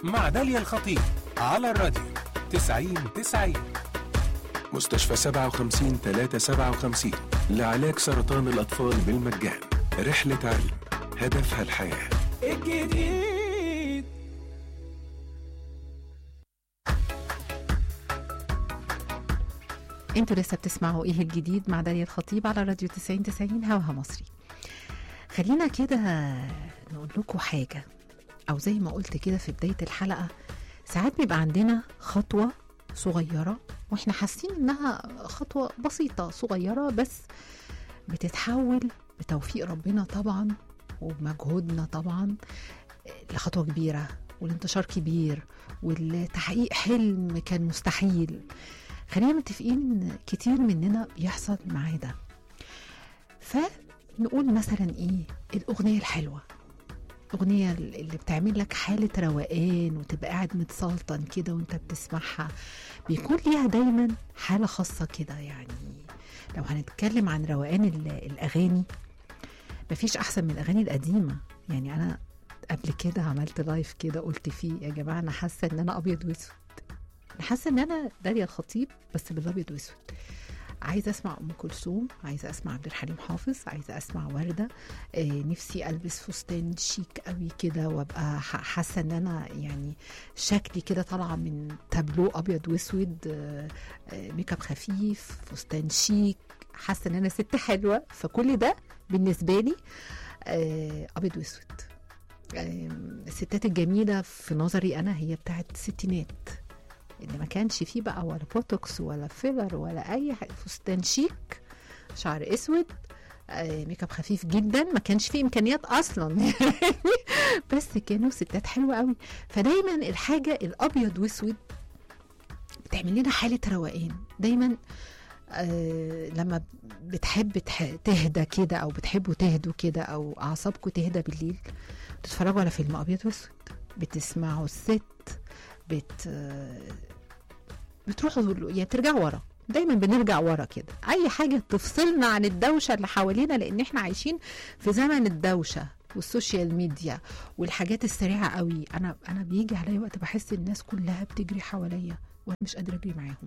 مع داليا الخطيب على الراديو 90 90 مستشفى 57 357 لعلاج سرطان الأطفال بالمجان رحلة علم هدفها الحياة الجديد انتوا لسه بتسمعوا ايه الجديد مع داليا الخطيب على راديو 90 90 هواها مصري خلينا كده نقول لكم حاجه او زي ما قلت كده في بدايه الحلقه ساعات بيبقى عندنا خطوه صغيره واحنا حاسين انها خطوه بسيطه صغيره بس بتتحول بتوفيق ربنا طبعا وبمجهودنا طبعا لخطوه كبيره والانتشار كبير والتحقيق حلم كان مستحيل خلينا متفقين كتير مننا بيحصل معاه ده فنقول مثلا ايه الاغنيه الحلوه الاغنيه اللي بتعمل لك حاله روقان وتبقى قاعد متسلطن كده وانت بتسمعها بيكون ليها دايما حاله خاصه كده يعني لو هنتكلم عن روقان ال- الاغاني مفيش احسن من الاغاني القديمه يعني انا قبل كده عملت لايف كده قلت فيه يا جماعه انا حاسه ان انا ابيض واسود انا حاسه ان انا داليا الخطيب بس بالابيض واسود عايزه اسمع ام كلثوم عايزه اسمع عبد الحليم حافظ عايزه اسمع ورده آه نفسي البس فستان شيك قوي كده وابقى ح- حاسه ان انا يعني شكلي كده طالعه من تابلو ابيض واسود آه آه ميك اب خفيف فستان شيك حاسه ان انا ست حلوه فكل ده بالنسبه لي آه ابيض واسود آه الستات الجميله في نظري انا هي بتاعت الستينات اللي ما كانش فيه بقى ولا بوتوكس ولا فيلر ولا اي حاجه فستان شيك شعر اسود آه، ميك اب خفيف جدا ما كانش فيه امكانيات اصلا يعني بس كانوا ستات حلوه قوي فدايما الحاجه الابيض واسود بتعمل لنا حاله روقان دايما آه لما بتحب تح- تهدى كده او بتحبوا تهدوا كده او اعصابكم تهدى بالليل تتفرجوا على فيلم ابيض واسود بتسمعوا الست بت بتروحوا يعني ترجعوا ورا دايما بنرجع ورا كده اي حاجه تفصلنا عن الدوشه اللي حوالينا لان احنا عايشين في زمن الدوشه والسوشيال ميديا والحاجات السريعه قوي انا انا بيجي عليا وقت بحس الناس كلها بتجري حواليا وانا مش قادره اجري معاهم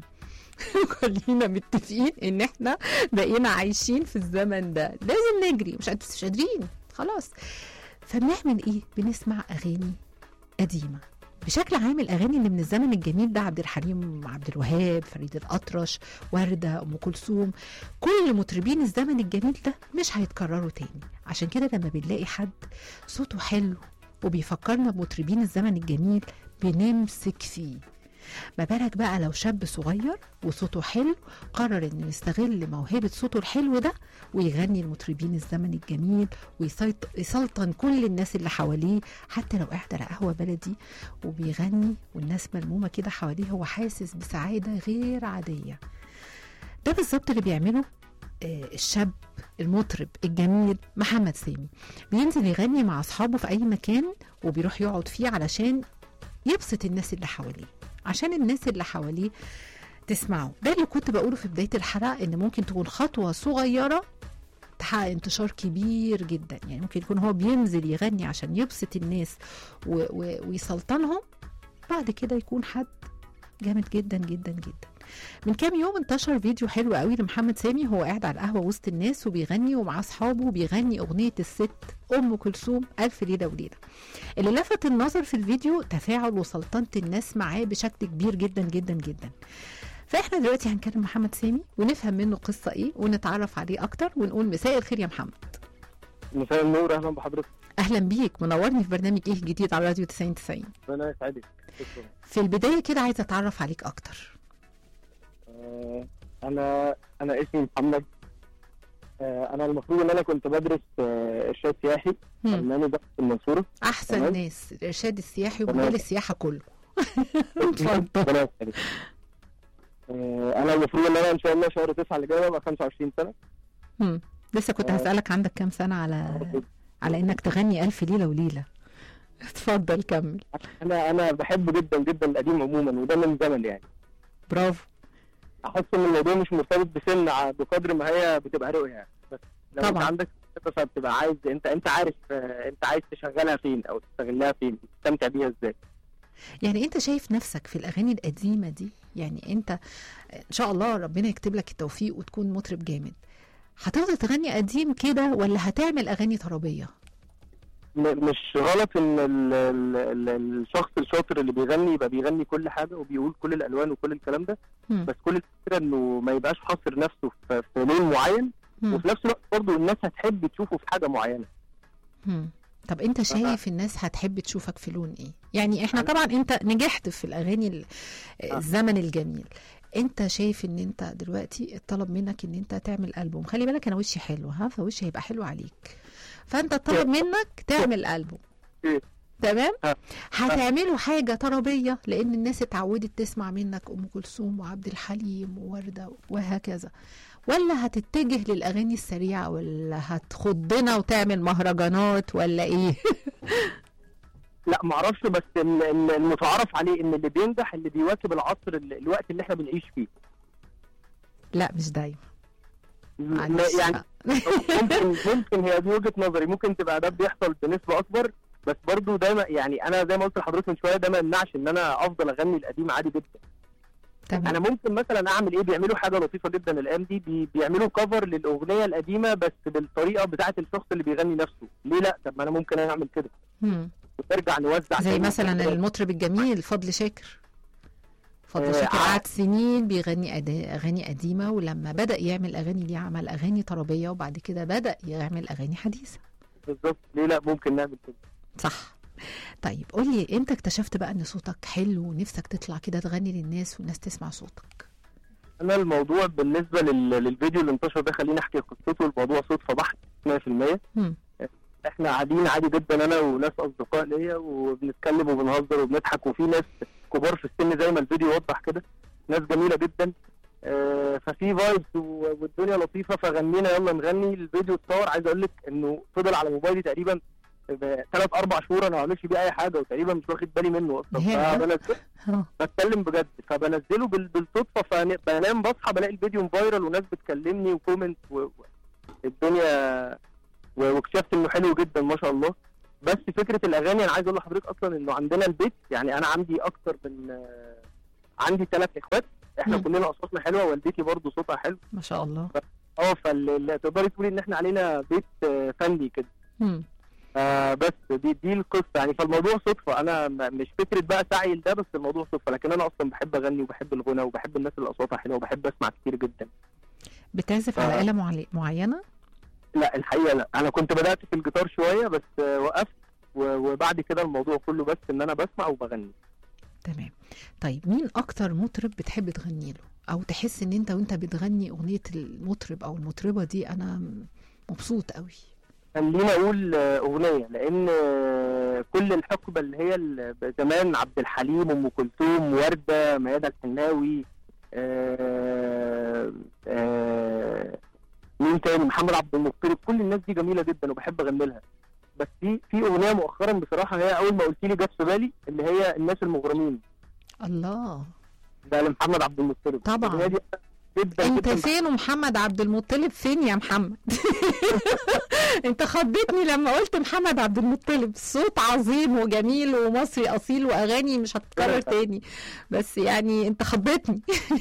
خلينا متفقين ان احنا بقينا عايشين في الزمن ده لازم نجري مش قاد- مش قادرين خلاص فبنعمل ايه بنسمع اغاني قديمه بشكل عام الاغاني اللي من الزمن الجميل ده عبد الحليم عبد الوهاب فريد الاطرش ورده ام كلثوم كل مطربين الزمن الجميل ده مش هيتكرروا تاني عشان كده لما بنلاقي حد صوته حلو وبيفكرنا بمطربين الزمن الجميل بنمسك فيه ما بالك بقى لو شاب صغير وصوته حلو قرر انه يستغل موهبه صوته الحلو ده ويغني المطربين الزمن الجميل ويسلطن كل الناس اللي حواليه حتى لو قاعد على قهوه بلدي وبيغني والناس ملمومه كده حواليه هو حاسس بسعاده غير عاديه ده بالظبط اللي بيعمله آه، الشاب المطرب الجميل محمد سامي بينزل يغني مع اصحابه في اي مكان وبيروح يقعد فيه علشان يبسط الناس اللي حواليه عشان الناس اللي حواليه تسمعه ده اللي كنت بقوله في بدايه الحلقه ان ممكن تكون خطوه صغيره تحقق انتشار كبير جدا يعني ممكن يكون هو بينزل يغني عشان يبسط الناس و و ويسلطنهم بعد كده يكون حد جامد جدا جدا جدا من كام يوم انتشر فيديو حلو قوي لمحمد سامي هو قاعد على القهوه وسط الناس وبيغني ومعاه اصحابه وبيغني اغنيه الست ام كلثوم الف ليله وليله اللي لفت النظر في الفيديو تفاعل وسلطنه الناس معاه بشكل كبير جدا جدا جدا فاحنا دلوقتي هنكلم محمد سامي ونفهم منه قصه ايه ونتعرف عليه اكتر ونقول مساء الخير يا محمد مساء النور اهلا بحضرتك اهلا بيك منورني في برنامج ايه جديد على راديو 90 90 ربنا يسعدك شكرا في البدايه كده عايزه اتعرف عليك اكتر آه، انا انا اسمي محمد آه، انا المفروض ان انا كنت بدرس آه، ارشاد سياحي مم. الماني ده في المنصوره احسن تمام. ناس الارشاد السياحي تمام. ومجال السياحه كله اتفضل ربنا يسعدك آه، انا المفروض ان انا ان شاء الله شهر 9 اللي جاي ابقى 25 سنه مم. لسه كنت آه. هسالك عندك كام سنه على على انك تغني الف ليله وليله اتفضل كمل انا انا بحب جدا جدا القديم عموما وده من زمن يعني برافو احس ان الموضوع مش مرتبط بسن ع- بقدر ما هي بتبقى رؤيه يعني بس لو انت طبعا. عندك خطة فبتبقى عايز انت انت عارف آه، انت عايز تشغلها فين او تستغلها فين تستمتع بيها ازاي يعني انت شايف نفسك في الاغاني القديمه دي يعني انت ان شاء الله ربنا يكتب لك التوفيق وتكون مطرب جامد هتفضل تغني قديم كده ولا هتعمل اغاني طربيه م- مش غلط ان ال ال ال الشخص الشاطر اللي بيغني يبقى بيغني كل حاجه وبيقول كل الالوان وكل الكلام ده مم. بس كل الفكره انه ما يبقاش حاصر نفسه في, في لون معين مم. وفي نفس الوقت برضه الناس هتحب تشوفه في حاجه معينه مم. طب انت شايف الناس هتحب تشوفك في لون ايه يعني احنا طبعا انت نجحت في الاغاني ال- الزمن الجميل انت شايف ان انت دلوقتي اتطلب منك ان انت تعمل البوم خلي بالك انا وشي حلو ها فوشي هيبقى حلو عليك فانت اتطلب منك تعمل البوم إيه. تمام ها. هتعملوا حاجه طربيه لان الناس اتعودت تسمع منك ام كلثوم وعبد الحليم وورده وهكذا ولا هتتجه للاغاني السريعه ولا هتخضنا وتعمل مهرجانات ولا ايه لا معرفش بس ال- ال- المتعارف عليه ان اللي بينجح اللي بيواكب العصر ال- الوقت اللي احنا بنعيش فيه لا مش دايما م- معلش. يعني ممكن ممكن هي دي وجهه نظري ممكن تبقى ده بيحصل بنسبه اكبر بس برضو ده ما- يعني انا زي ما قلت لحضرتك من شويه ده ما يمنعش ان انا افضل اغني القديم عادي جدا تمام انا ممكن مثلا اعمل ايه بيعملوا حاجه لطيفه جدا الايام دي بي بيعملوا كفر للاغنيه القديمه بس بالطريقه بتاعه الشخص اللي بيغني نفسه ليه لا طب ما انا ممكن اعمل كده مم. ونرجع نوزع زي تاني. مثلا المطرب الجميل فضل شاكر فضل آه، شاكر ع- قعد سنين بيغني أدا- اغاني قديمه ولما بدا يعمل اغاني دي عمل اغاني طربيه وبعد كده بدا يعمل اغاني حديثه بالظبط ليه لا ممكن نعمل كده صح طيب قولي انت اكتشفت بقى ان صوتك حلو ونفسك تطلع كده تغني للناس والناس تسمع صوتك انا الموضوع بالنسبه لل... للفيديو اللي انتشر ده خليني احكي قصته الموضوع صدفه بحت 100% مم. احنا قاعدين عادي جدا انا وناس اصدقاء ليا وبنتكلم وبنهزر وبنضحك وفي ناس كبار في السن زي ما الفيديو وضح كده ناس جميله جدا آه، ففي فايبس والدنيا لطيفه فغنينا يلا نغني الفيديو اتصور عايز اقول لك انه فضل على موبايلي تقريبا ثلاث اربع شهور انا ما بعملش بيه اي حاجه وتقريبا مش واخد بالي منه اصلا ياه. فبنزل اه بتكلم بجد فبنزله بال- بالصدفه فبنام بصحى بلاقي الفيديو فايرال وناس بتكلمني وكومنت و... و- الدنيا و- واكتشفت انه حلو جدا ما شاء الله بس فكره الاغاني انا عايز اقول لحضرتك اصلا انه عندنا البيت يعني انا عندي اكتر من آه، عندي ثلاث اخوات احنا مم. كلنا اصواتنا حلوه والدتي برضو صوتها حلو ما شاء الله اه فتقدري تقولي ان احنا علينا بيت آه، فني كده مم. آه بس دي دي القصه يعني فالموضوع صدفه انا م- مش فكره بقى سعي لده بس الموضوع صدفه لكن انا اصلا بحب اغني وبحب الغنى وبحب الناس اللي اصواتها حلوه وبحب اسمع كتير جدا بتعزف على آه. آلة معلي- معينة لا الحقيقه لا انا كنت بدات في الجيتار شويه بس آه وقفت و- وبعد كده الموضوع كله بس ان انا بسمع وبغني تمام طيب مين اكتر مطرب بتحب تغني له او تحس ان انت وانت بتغني اغنية المطرب او المطربة دي انا مبسوط قوي خليني اقول آه، اغنيه لان آه، كل الحقبه اللي هي ال- زمان عبد الحليم ام كلثوم ورده ميادة الحناوي آه، آه، مين تاني محمد عبد المطلب كل الناس دي جميله جدا وبحب اغني لها بس في في اغنيه مؤخرا بصراحه هي اول ما قلت لي جت في بالي اللي هي الناس المغرمين الله ده لمحمد عبد المطلب طبعاً. الأغنية دي جدا انت جدا فين ومحمد عبد المطلب فين يا محمد انت خضتني لما قلت محمد عبد المطلب صوت عظيم وجميل ومصري اصيل واغاني مش هتتكرر تاني بس يعني انت خضتني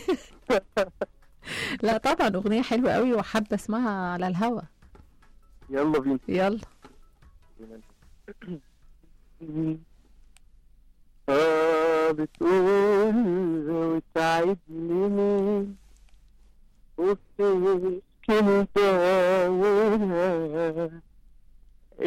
لا طبعا اغنيه حلوه قوي وحابه اسمعها على الهوا يلا بينا يلا اه بتقول وتعبني مين وبتشكي انت